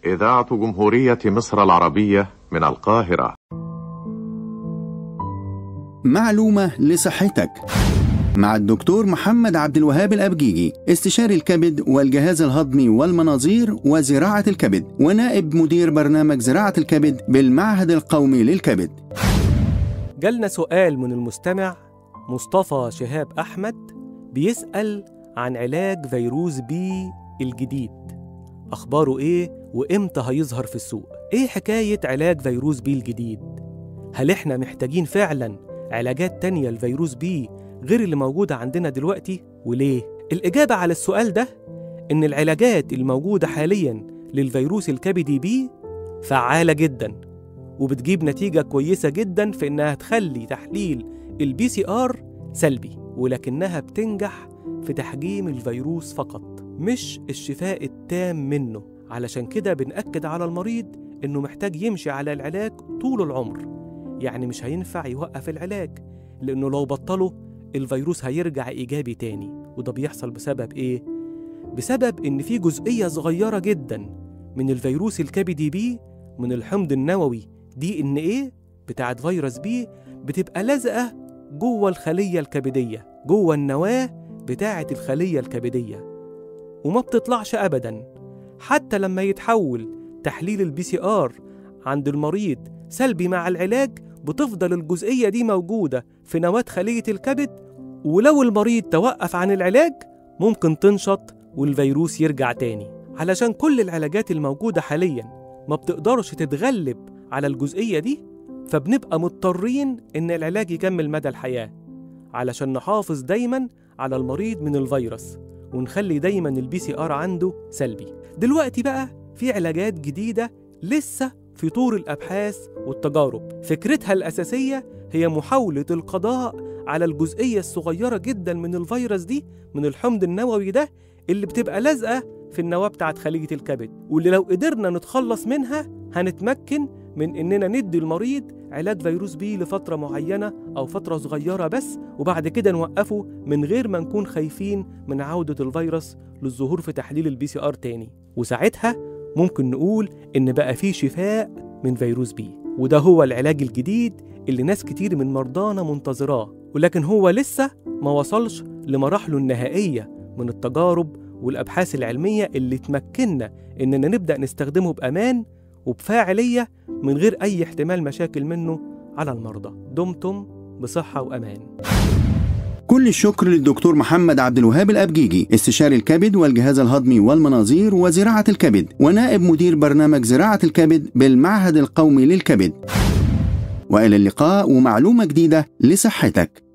إذاعة جمهورية مصر العربية من القاهرة معلومة لصحتك مع الدكتور محمد عبد الوهاب الأبجيجي استشاري الكبد والجهاز الهضمي والمناظير وزراعة الكبد ونائب مدير برنامج زراعة الكبد بالمعهد القومي للكبد جالنا سؤال من المستمع مصطفى شهاب أحمد بيسأل عن علاج فيروس بي الجديد أخباره إيه وإمتى هيظهر في السوق إيه حكاية علاج فيروس بي الجديد هل إحنا محتاجين فعلا علاجات تانية لفيروس بي غير اللي موجودة عندنا دلوقتي وليه؟ الإجابة على السؤال ده إن العلاجات الموجودة حاليا للفيروس الكبدي بي فعالة جدا وبتجيب نتيجة كويسة جدا في إنها تخلي تحليل البي سي آر سلبي ولكنها بتنجح في تحجيم الفيروس فقط مش الشفاء التام منه علشان كده بنأكد على المريض إنه محتاج يمشي على العلاج طول العمر يعني مش هينفع يوقف العلاج لأنه لو بطله الفيروس هيرجع إيجابي تاني وده بيحصل بسبب إيه؟ بسبب إن في جزئية صغيرة جدا من الفيروس الكبدي بي من الحمض النووي دي إن إيه بتاعت فيروس بي بتبقى لازقة جوه الخلية الكبدية جوه النواة بتاعة الخلية الكبدية وما بتطلعش أبدا حتى لما يتحول تحليل البي سي آر عند المريض سلبي مع العلاج بتفضل الجزئية دي موجودة في نواة خلية الكبد ولو المريض توقف عن العلاج ممكن تنشط والفيروس يرجع تاني علشان كل العلاجات الموجودة حاليا ما بتقدرش تتغلب على الجزئية دي فبنبقى مضطرين إن العلاج يكمل مدى الحياة علشان نحافظ دايما على المريض من الفيروس ونخلي دايما البي سي ار عنده سلبي دلوقتي بقى في علاجات جديدة لسه في طور الأبحاث والتجارب فكرتها الأساسية هي محاولة القضاء على الجزئية الصغيرة جدا من الفيروس دي من الحمض النووي ده اللي بتبقى لازقة في النواة بتاعت خلية الكبد واللي لو قدرنا نتخلص منها هنتمكن من إننا ندي المريض علاج فيروس بي لفترة معينة أو فترة صغيرة بس وبعد كده نوقفه من غير ما نكون خايفين من عودة الفيروس للظهور في تحليل البي سي آر تاني وساعتها ممكن نقول إن بقى فيه شفاء من فيروس بي وده هو العلاج الجديد اللي ناس كتير من مرضانا منتظراه ولكن هو لسه ما وصلش لمراحله النهائية من التجارب والأبحاث العلمية اللي تمكننا إننا نبدأ نستخدمه بأمان وبفاعلية من غير أي احتمال مشاكل منه على المرضى دمتم بصحة وأمان كل الشكر للدكتور محمد عبد الوهاب الأبجيجي استشاري الكبد والجهاز الهضمي والمناظير وزراعة الكبد ونائب مدير برنامج زراعة الكبد بالمعهد القومي للكبد وإلى اللقاء ومعلومة جديدة لصحتك